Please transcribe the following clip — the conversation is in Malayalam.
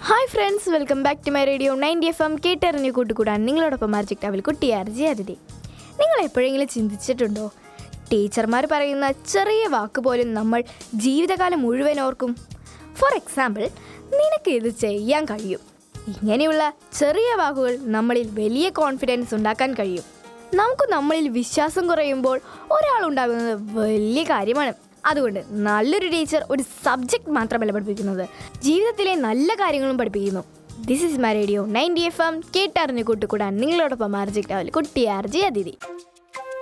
hi friends welcome back to my radio ninety F M കേട്ടറിഞ്ഞ് കൂട്ടുകൂടാൻ നിങ്ങളോടൊപ്പം മാർജിക് ടവൽ കുട്ടി അർജി അതിഥി നിങ്ങൾ എപ്പോഴെങ്കിലും ചിന്തിച്ചിട്ടുണ്ടോ ടീച്ചർമാർ പറയുന്ന ചെറിയ വാക്ക് പോലും നമ്മൾ ജീവിതകാലം മുഴുവൻ ഓർക്കും ഫോർ എക്സാമ്പിൾ നിനക്ക് ഇത് ചെയ്യാൻ കഴിയും ഇങ്ങനെയുള്ള ചെറിയ വാക്കുകൾ നമ്മളിൽ വലിയ കോൺഫിഡൻസ് ഉണ്ടാക്കാൻ കഴിയും നമുക്ക് നമ്മളിൽ വിശ്വാസം കുറയുമ്പോൾ ഒരാളുണ്ടാകുന്നത് വലിയ കാര്യമാണ് അതുകൊണ്ട് നല്ലൊരു ടീച്ചർ ഒരു സബ്ജക്റ്റ് മാത്രമല്ല പഠിപ്പിക്കുന്നത് ജീവിതത്തിലെ നല്ല കാര്യങ്ങളും പഠിപ്പിക്കുന്നു this is my radio ninety F M കേട്ടറിഞ്ഞ് കൂട്ടുകൂടാൻ നിങ്ങളോടൊപ്പം ആർജിക്ടാവിൽ കുട്ടി ആർജി അതിഥി